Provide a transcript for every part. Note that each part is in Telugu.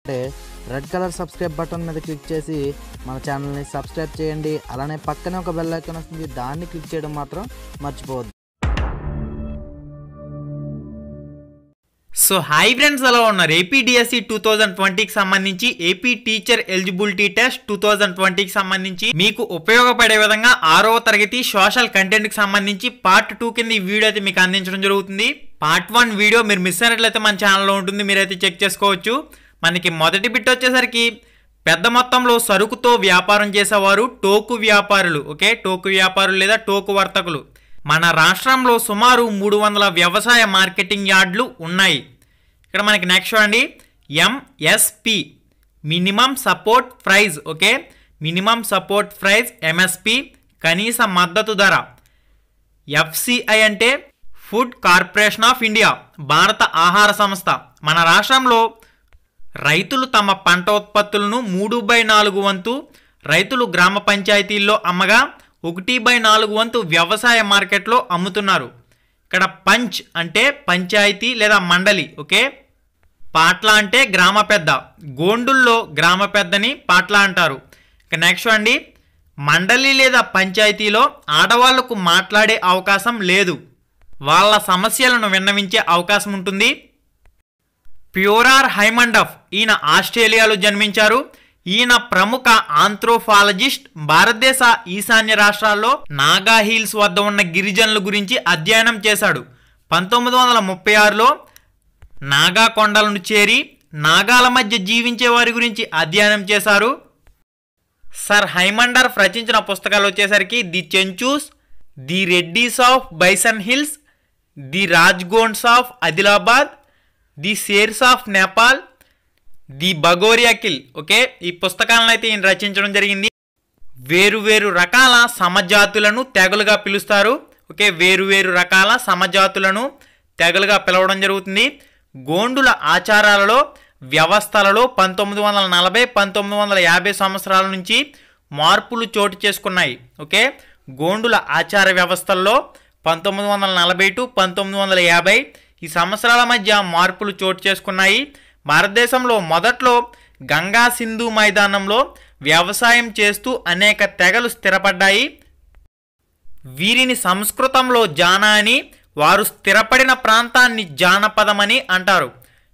అంటే రెడ్ కలర్ సబ్స్క్రైబ్ బటన్ మీద క్లిక్ చేసి మన ఛానల్ని సబ్స్క్రైబ్ చేయండి అలానే పక్కనే ఒక బెల్ ఐకాన్ వస్తుంది దాన్ని క్లిక్ చేయడం మాత్రం మర్చిపోవద్దు సో హాయ్ ఫ్రెండ్స్ ఎలా ఉన్నారు ఏపీ డిఎస్సి టూ థౌజండ్ ట్వంటీకి సంబంధించి AP teacher eligibility test two thousand ట్వంటీకి సంబంధించి మీకు ఉపయోగపడే విధంగా ఆరవ తరగతి సోషల్ కంటెంట్కి సంబంధించి పార్ట్ టూ కింద ఈ వీడియో అయితే మీకు అందించడం జరుగుతుంది పార్ట్ వన్ వీడియో మీరు మిస్ అయినట్లయితే మన ఛానల్లో ఉంటుంది మీరైతే చెక్ చేసుకోవచ్చు మనకి మొదటి బిట్ వచ్చేసరికి పెద్ద మొత్తంలో సరుకుతో వ్యాపారం చేసేవారు టోకు వ్యాపారులు ఓకే టోకు వ్యాపారులు లేదా టోకు వర్తకులు మన రాష్ట్రంలో సుమారు మూడు వందల వ్యవసాయ మార్కెటింగ్ యార్డులు ఉన్నాయి ఇక్కడ మనకి నెక్స్ట్ చూడండి MSP minimum support price okay minimum support price MSP కనీస మద్దతు ధర ఎఫ్సిఐ అంటే ఫుడ్ కార్పొరేషన్ ఆఫ్ ఇండియా భారత ఆహార సంస్థ మన రాష్ట్రంలో రైతులు తమ పంట ఉత్పత్తులను మూడు బై నాలుగు వంతు రైతులు గ్రామ పంచాయతీల్లో అమ్మగా ఒకటి బై నాలుగు వంతు వ్యవసాయ మార్కెట్లో అమ్ముతున్నారు ఇక్కడ పంచ్ అంటే పంచాయతీ లేదా మండలి ఓకే పాట్ల అంటే గ్రామ పెద్ద గోండుల్లో గ్రామ పెద్దని పాట్ల అంటారు ఇక నెక్స్ట్ అండి మండలి లేదా పంచాయతీలో ఆడవాళ్లకు మాట్లాడే అవకాశం లేదు వాళ్ళ సమస్యలను విన్నవించే అవకాశం ఉంటుంది ప్యూరార్ హైమండఫ్ ఈయన ఆస్ట్రేలియాలో జన్మించారు ఈయన ప్రముఖ ఆంథ్రోఫాలజిస్ట్ భారతదేశ ఈశాన్య రాష్ట్రాల్లో నాగా హిల్స్ వద్ద ఉన్న గిరిజనుల గురించి అధ్యయనం చేశాడు పంతొమ్మిది వందల ముప్పై ఆరులో నాగా కొండలను చేరి నాగాల మధ్య జీవించే వారి గురించి అధ్యయనం చేశారు సర్ హైమండర్ఫ్ రచించిన పుస్తకాలు వచ్చేసరికి the Chenchus the Reddis of bison hills the Rajgonds of Adilabad the Sherpas of Nepal the బగోరియా కిల్ ఓకే ఈ పుస్తకాలను అయితే ఈయన రచించడం జరిగింది వేరు వేరు రకాల సమజాతులను తెగలుగా పిలుస్తారు ఓకే వేరు వేరు రకాల సమజాతులను తెగలుగా పిలవడం జరుగుతుంది గోండుల ఆచారాలలో వ్యవస్థలలో పంతొమ్మిది వందల నలభై పంతొమ్మిది వందల యాభై సంవత్సరాల నుంచి మార్పులు చోటు చేసుకున్నాయి ఓకే గోండుల ఆచార వ్యవస్థల్లో పంతొమ్మిది వందల నలభై టు పంతొమ్మిది వందల యాభై ఈ సంవత్సరాల మధ్య మార్పులు చోటు చేసుకున్నాయి భారతదేశంలో మొదట్లో గంగా సింధు మైదానంలో వ్యవసాయం చేస్తూ అనేక తెగలు స్థిరపడ్డాయి వీరిని సంస్కృతంలో జానా అని వారు స్థిరపడిన ప్రాంతాన్ని జానపదమని అంటారు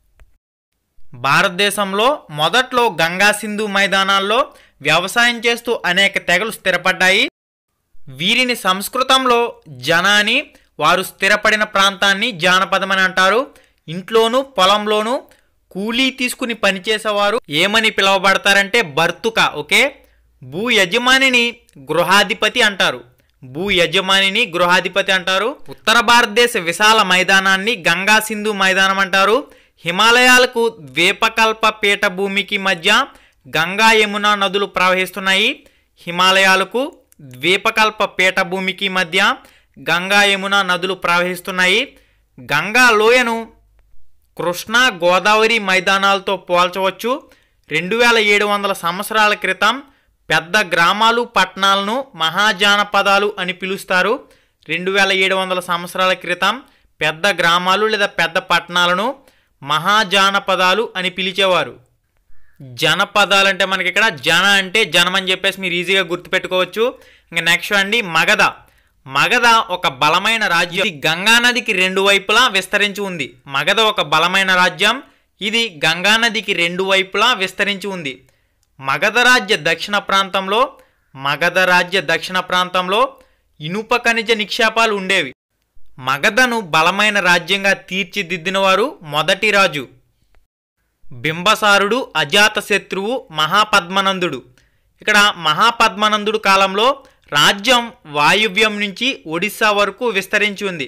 భారతదేశంలో మొదట్లో గంగా సింధు మైదానాల్లో వ్యవసాయం చేస్తూ అనేక తెగలు స్థిరపడ్డాయి వీరిని సంస్కృతంలో జన అని వారు స్థిరపడిన ప్రాంతాన్ని జానపదమని అంటారు ఇంట్లోనూ పొలంలోనూ కూలీ తీసుకుని పనిచేసేవారు ఏమని పిలువబడతారంటే బర్తుక ఓకే భూ యజమానిని గృహాధిపతి అంటారు భూ యజమానిని గృహాధిపతి అంటారు ఉత్తర భారతదేశ విశాల మైదానాన్ని గంగా సింధు మైదానం అంటారు హిమాలయాలకు ద్వీపకల్ప పీఠభూమికి మధ్య గంగా యమున నదులు ప్రవహిస్తున్నాయి హిమాలయాలకు ద్వీపకల్ప పీఠభూమికి మధ్య గంగా యమున నదులు ప్రవహిస్తున్నాయి గంగా లోయను కృష్ణా గోదావరి మైదానాలతో పోల్చవచ్చు రెండు వేల ఏడు వందల సంవత్సరాల క్రితం పెద్ద గ్రామాలు పట్టణాలను మహాజానపదాలు అని పిలుస్తారు రెండు వేల ఏడు వందల సంవత్సరాల క్రితం పెద్ద గ్రామాలు లేదా పెద్ద పట్టణాలను మహాజానపదాలు అని పిలిచేవారు జనపదాలు అంటే మనకి ఇక్కడ జన అంటే జనం అని చెప్పేసి మీరు ఈజీగా గుర్తుపెట్టుకోవచ్చు ఇంకా నెక్స్ట్ అండి మగధ మగధ ఒక బలమైన రాజ్యం ఇది గంగా నదికి రెండు వైపులా విస్తరించి ఉంది మగధ ఒక బలమైన రాజ్యం ఇది గంగా నదికి రెండు వైపులా విస్తరించి ఉంది మగధ రాజ్య దక్షిణ ప్రాంతంలో మగధ రాజ్య దక్షిణ ప్రాంతంలో ఇనుప ఖనిజ నిక్షేపాలు ఉండేవి మగధను బలమైన రాజ్యంగా తీర్చిదిద్దినవారు మొదటి రాజు బింబసారుడు అజాతశత్రువు మహాపద్మనందుడు ఇక్కడ మహాపద్మనందుడు కాలంలో రాజ్యం వాయువ్యం నుంచి ఒడిశా వరకు విస్తరించి ఉంది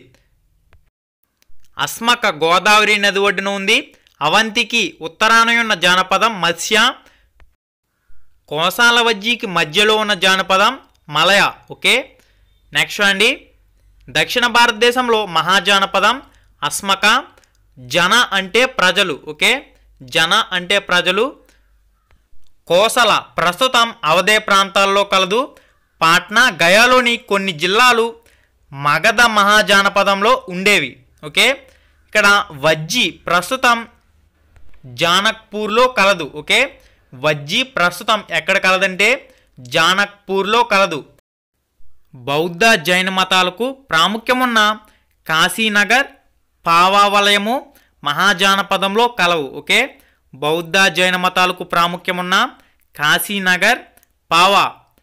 అస్మక గోదావరి నది ఒడ్డున ఉంది అవంతికి ఉత్తరాన ఉన్న జానపదం మత్స్య కోసాల వజ్జీకి మధ్యలో ఉన్న జానపదం మలయ ఓకే నెక్స్ట్ అండి దక్షిణ భారతదేశంలో మహాజానపదం అస్మక జన అంటే ప్రజలు ఓకే జన అంటే ప్రజలు కోసల ప్రస్తుతం అవధే ప్రాంతాల్లో కలదు పాట్నా గయాలోని కొన్ని జిల్లాలు మగధ మహాజానపదంలో ఉండేవి ఓకే ఇక్కడ వజ్జి ప్రస్తుతం జానక్పూర్లో కలదు ఓకే వజ్జి ప్రస్తుతం ఎక్కడ కలదంటే జానక్పూర్లో కలదు బౌద్ధ జైన మతాలకు ప్రాముఖ్యమున్న కాశీనగర్ పావావలయము మహాజానపదంలో కలవు ఓకే బౌద్ధ జైన మతాలకు ప్రాముఖ్యమున్న కాశీనగర్ పావా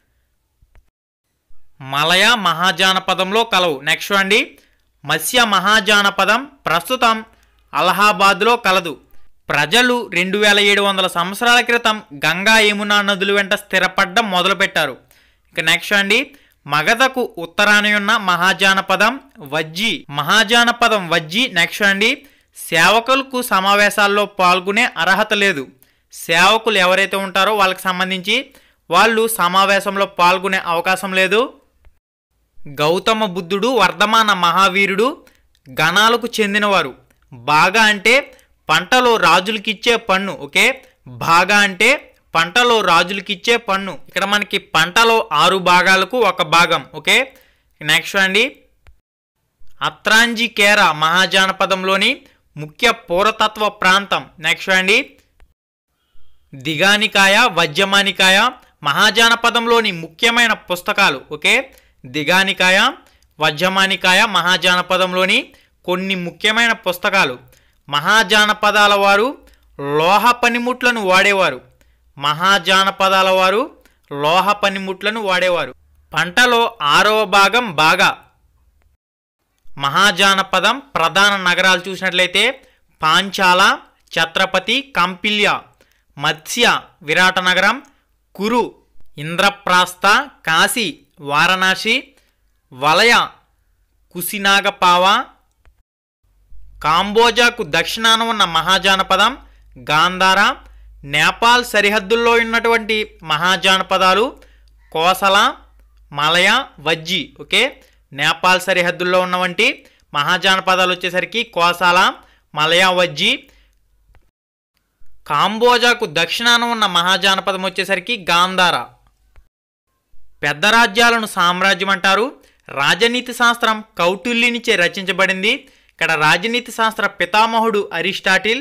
మలయ మహాజానపదంలో కలవు నెక్స్ట్ అండి మత్స్య మహాజానపదం ప్రస్తుతం అలహాబాద్లో కలదు ప్రజలు రెండు వేల ఏడు వందల సంవత్సరాల క్రితం గంగా యమునా నదుల వెంట స్థిరపడడం మొదలుపెట్టారు ఇక నెక్స్ట్ అండి మగధకు ఉత్తరాన ఉన్న మహాజానపదం వజ్జి మహాజానపదం వజ్జి నెక్స్ట్ అండి సేవకులకు సమావేశాల్లో పాల్గొనే అర్హత లేదు సేవకులు ఎవరైతే ఉంటారో వాళ్ళకి సంబంధించి వాళ్ళు సమావేశంలో పాల్గొనే అవకాశం లేదు గౌతమ బుద్ధుడు వర్ధమాన మహావీరుడు గణాలకు చెందినవారు బాగా అంటే పంటలో రాజులకిచ్చే పన్ను ఓకే బాగా అంటే పంటలో రాజులకిచ్చే పన్ను ఇక్కడ మనకి పంటలో ఆరు భాగాలకు ఒక భాగం ఓకే నెక్స్ట్ అండి అత్రాంజి కేర మహాజానపదంలోని ముఖ్య పూరతత్వ ప్రాంతం నెక్స్ట్ అండి దిగానికాయ వజ్యమానికాయ మహాజానపదంలోని ముఖ్యమైన పుస్తకాలు ఓకే దిగానికాయ వజ్యమానికాయ మహాజానపదంలోని కొన్ని ముఖ్యమైన పుస్తకాలు మహాజానపదాల వారు లోహ పనిముట్లను వాడేవారు మహాజానపదాల వారు లోహ పనిముట్లను వాడేవారు పంటలో ఆరవ భాగం బాగా మహాజానపదం ప్రధాన నగరాలు చూసినట్లయితే పాంచాల ఛత్రపతి కంపిల్య మత్స్య విరాట నగరం కురు ఇంద్రప్రాస్థ కాశీ వారణాసి వలయ కుసినాగపావ కాంబోజాకు దక్షిణాన ఉన్న మహాజానపదం గాంధార నేపాల్ సరిహద్దుల్లో ఉన్నటువంటి మహాజానపదాలు కోసల మలయ వజ్జి ఓకే నేపాల్ సరిహద్దుల్లో ఉన్నవంటి మహాజానపదాలు వచ్చేసరికి కోసాల మలయ వజ్జి కాంబోజాకు దక్షిణాన ఉన్న మహాజానపదం వచ్చేసరికి గాంధార పెద్ద రాజ్యాలను సామ్రాజ్యం అంటారు రాజనీతి శాస్త్రం కౌటిల్యునిచే రచించబడింది ఇక్కడ రాజనీతి శాస్త్ర పితామహుడు అరిస్టాటిల్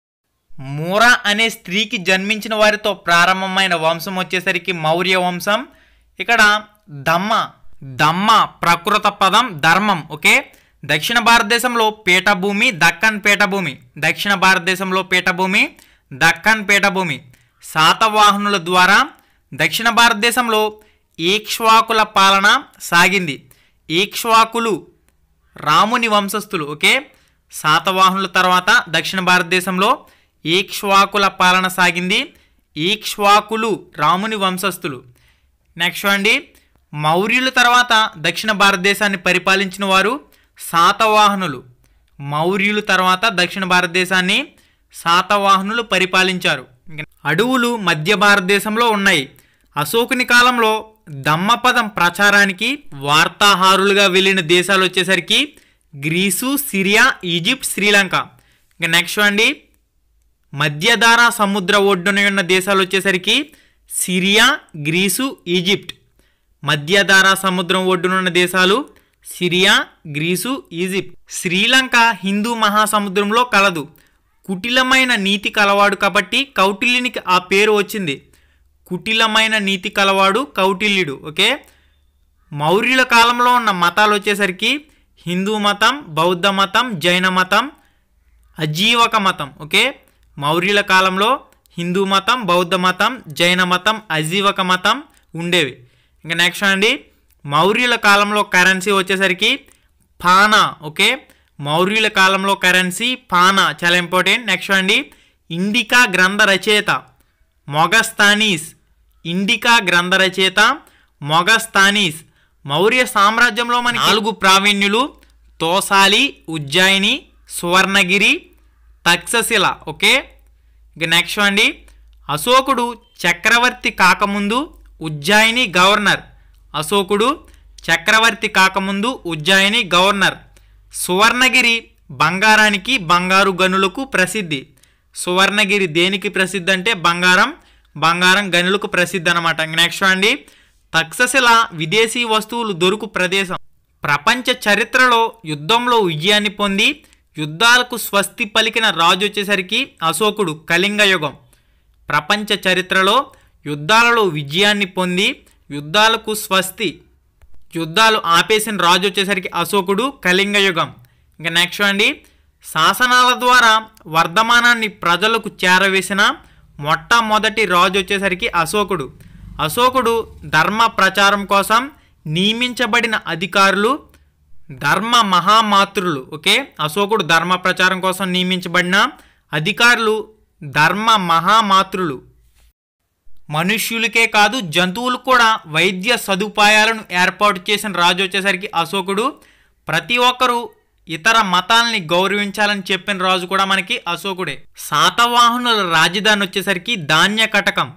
మూరా అనే స్త్రీకి జన్మించిన వారితో ప్రారంభమైన వంశం వచ్చేసరికి మౌర్య వంశం ఇక్కడ దమ్మ దమ్మ ప్రకృత పదం ధర్మం ఓకే దక్షిణ భారతదేశంలో పీఠభూమి దక్కన్ పీఠభూమి దక్షిణ భారతదేశంలో పీఠభూమి దక్కన్ పీఠభూమి శాతవాహనుల ద్వారా దక్షిణ భారతదేశంలో ఈక్ష్వాకుల పాలన సాగింది ఈక్ష్వాకులు రాముని వంశస్థులు ఓకే శాతవాహనుల తర్వాత దక్షిణ భారతదేశంలో ఈక్ష్వాకుల పాలన సాగింది ఈక్ష్వాకులు రాముని వంశస్థులు నెక్స్ట్ అండి మౌర్యుల తర్వాత దక్షిణ భారతదేశాన్ని పరిపాలించిన వారు శాతవాహనులు మౌర్యుల తర్వాత దక్షిణ భారతదేశాన్ని శాతవాహనులు పరిపాలించారు అడవులు మధ్య భారతదేశంలో ఉన్నాయి అశోకుని కాలంలో దమ్మపదం ప్రచారానికి వార్తాహారులుగా వెళ్ళిన దేశాలు వచ్చేసరికి గ్రీసు సిరియా ఈజిప్ట్ శ్రీలంక ఇంకా నెక్స్ట్ అండి మధ్యధారా సముద్ర ఒడ్డున ఉన్న దేశాలు వచ్చేసరికి సిరియా గ్రీసు ఈజిప్ట్ మధ్యధారా సముద్రం ఒడ్డునున్న దేశాలు సిరియా గ్రీసు ఈజిప్ట్ శ్రీలంక హిందూ మహాసముద్రంలో కలదు కుటిలమైన నీతి కలవాడు కాబట్టి కౌటిల్యునికి ఆ పేరు వచ్చింది కుటిలమైన నీతి కలవాడు కౌటిల్యుడు ఓకే మౌర్యుల కాలంలో ఉన్న మతాలు వచ్చేసరికి హిందూ మతం బౌద్ధ మతం జైన మతం అజీవక మతం ఓకే మౌర్యుల కాలంలో హిందూ మతం బౌద్ధ మతం జైన మతం అజీవక మతం ఉండేవి ఇంకా నెక్స్ట్ అండి మౌర్యుల కాలంలో కరెన్సీ వచ్చేసరికి పానా ఓకే మౌర్యుల కాలంలో కరెన్సీ పానా చాలా ఇంపార్టెంట్ నెక్స్ట్ అండి ఇండికా గ్రంథ రచయిత మొగస్తానీస్ ఇండికా గ్రంథ రచయిత మొగస్తానీస్ మౌర్య సామ్రాజ్యంలో మన నాలుగు ప్రావీణ్యులు తోసాలి ఉజ్జాయిని సువర్ణగిరి తక్షశిల ఓకే ఇక నెక్స్ట్ అండి అశోకుడు చక్రవర్తి కాకముందు ఉజ్జాయిని గవర్నర్ అశోకుడు చక్రవర్తి కాకముందు ఉజ్జాయిని గవర్నర్ సువర్ణగిరి బంగారానికి బంగారు గనులకు ప్రసిద్ధి సువర్ణగిరి దేనికి ప్రసిద్ధి అంటే బంగారం బంగారం గనులకు ప్రసిద్ధి అనమాట నెక్స్ట్ అండి తక్షశిల విదేశీ వస్తువులు దొరుకు ప్రదేశం ప్రపంచ చరిత్రలో యుద్ధంలో విజయాన్ని పొంది యుద్ధాలకు స్వస్తి పలికిన రాజు వచ్చేసరికి అశోకుడు కళింగ యుగం ప్రపంచ చరిత్రలో యుద్ధాలలో విజయాన్ని పొంది యుద్ధాలకు స్వస్తి యుద్ధాలు ఆపేసిన రాజు వచ్చేసరికి అశోకుడు కళింగ యుగం ఇంకా నెక్స్ట్ అండి శాసనాల ద్వారా వర్ధమానాన్ని ప్రజలకు చేరవేసిన మొట్టమొదటి రాజు వచ్చేసరికి అశోకుడు అశోకుడు ధర్మ ప్రచారం కోసం నియమించబడిన అధికారులు ధర్మ మహామాతృలు ఓకే అశోకుడు ధర్మ ప్రచారం కోసం నియమించబడిన అధికారులు ధర్మ మహామాతృలు మనుష్యులకే కాదు జంతువులు కూడా వైద్య సదుపాయాలను ఏర్పాటు చేసిన రాజు వచ్చేసరికి అశోకుడు ప్రతి ఒక్కరూ ఇతర మతాల్ని గౌరవించాలని చెప్పిన రాజు కూడా మనకి అశోకుడే శాతవాహనుల రాజధాని వచ్చేసరికి ధాన్య కటకం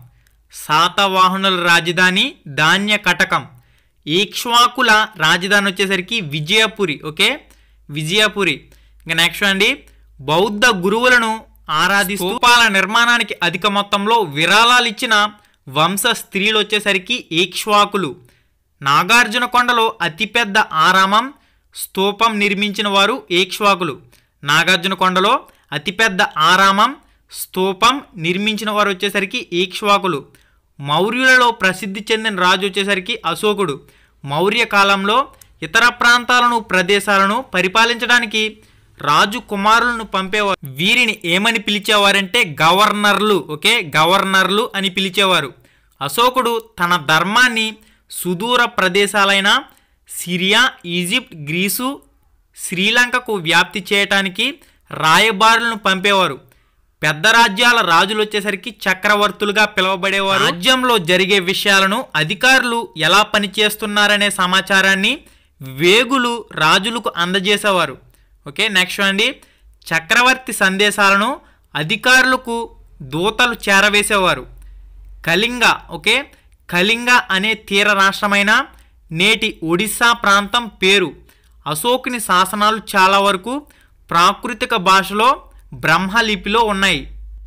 శాతవాహనుల రాజధాని ధాన్య కటకం ఈక్ష్వాకుల రాజధాని వచ్చేసరికి విజయపురి ఓకే విజయపురి ఇంకా నెక్స్ట్ అండి బౌద్ధ గురువులను ఆరాధిస్తూ స్తూపాల నిర్మాణానికి అధిక మొత్తంలో విరాళాలు ఇచ్చిన వంశ స్త్రీలు వచ్చేసరికి ఈక్ష్వాకులు నాగార్జున కొండలో అతిపెద్ద ఆరామం స్తూపం నిర్మించిన వారు ఈక్ష్వాకులు నాగార్జున కొండలో అతిపెద్ద ఆరామం స్తూపం నిర్మించిన వారు వచ్చేసరికి ఈక్ష్వాకులు మౌర్యులలో ప్రసిద్ధి చెందిన రాజు వచ్చేసరికి అశోకుడు మౌర్య కాలంలో ఇతర ప్రాంతాలను ప్రదేశాలను పరిపాలించడానికి రాజు కుమారులను పంపేవారు వీరిని ఏమని పిలిచేవారంటే గవర్నర్లు ఓకే గవర్నర్లు అని పిలిచేవారు అశోకుడు తన ధర్మాన్ని సుదూర ప్రదేశాలైన సిరియా ఈజిప్ట్ గ్రీసు శ్రీలంకకు వ్యాప్తి చేయటానికి రాయబారులను పంపేవారు పెద్ద రాజ్యాల రాజులు వచ్చేసరికి చక్రవర్తులుగా పిలువబడేవారు రాజ్యంలో జరిగే విషయాలను అధికారులు ఎలా పనిచేస్తున్నారనే సమాచారాన్ని వేగులు రాజులకు అందజేసేవారు ఓకే నెక్స్ట్ అండి చక్రవర్తి సందేశాలను అధికారులకు దూతలు చేరవేసేవారు కళింగ ఓకే కళింగ అనే తీర రాష్ట్రమైన నేటి ఒడిశా ప్రాంతం పేరు అశోకుని శాసనాలు చాలా వరకు ప్రాకృతిక భాషలో బ్రహ్మలిపిలో ఉన్నాయి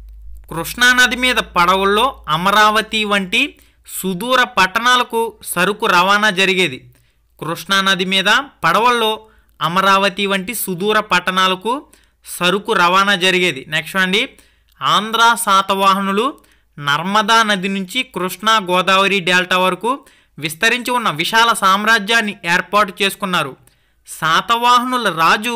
కృష్ణానది మీద పడవల్లో అమరావతి వంటి సుదూర పట్టణాలకు సరుకు రవాణా జరిగేది కృష్ణానది మీద పడవల్లో అమరావతి వంటి సుదూర పట్టణాలకు సరుకు రవాణా జరిగేది నెక్స్ట్ అండి ఆంధ్ర శాతవాహనులు నర్మదా నది నుంచి కృష్ణా గోదావరి డెల్టా వరకు విస్తరించి ఉన్న విశాల సామ్రాజ్యాన్ని ఏర్పాటు చేసుకున్నారు శాతవాహనుల రాజు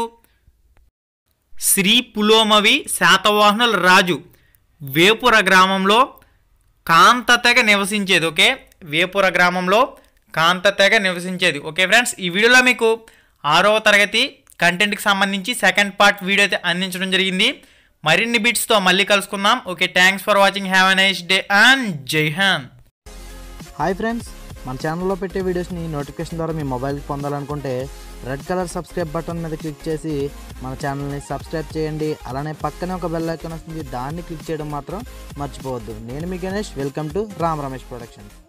శ్రీ పులోమవి శాతవాహనుల రాజు వేపుర గ్రామంలో కాంత తెగ నివసించేది ఓకే వేపుర గ్రామంలో కాంత తెగ నివసించేది ఓకే ఫ్రెండ్స్ ఈ వీడియోలో మీకు ఆరవ తరగతి కంటెంట్కి సంబంధించి సెకండ్ పార్ట్ వీడియో అయితే అందించడం జరిగింది మరిన్ని బిట్స్తో మళ్ళీ కలుసుకుందాం okay thanks for watching have a nice day and జై హాన్ హాయ్ ఫ్రెండ్స్ మన ఛానల్లో పెట్టే వీడియోస్ని నోటిఫికేషన్ ద్వారా మీ మొబైల్కి పొందాలనుకుంటే రెడ్ కలర్ సబ్స్క్రైబ్ బటన్ మీద క్లిక్ చేసి మన ఛానల్ని సబ్స్క్రైబ్ చేయండి అలానే పక్కనే ఒక బెల్ ఐకాన్ వస్తుంది దాన్ని క్లిక్ చేయడం మాత్రం మర్చిపోవద్దు నేను మీ Ganesh welcome to Ram Ramesh productions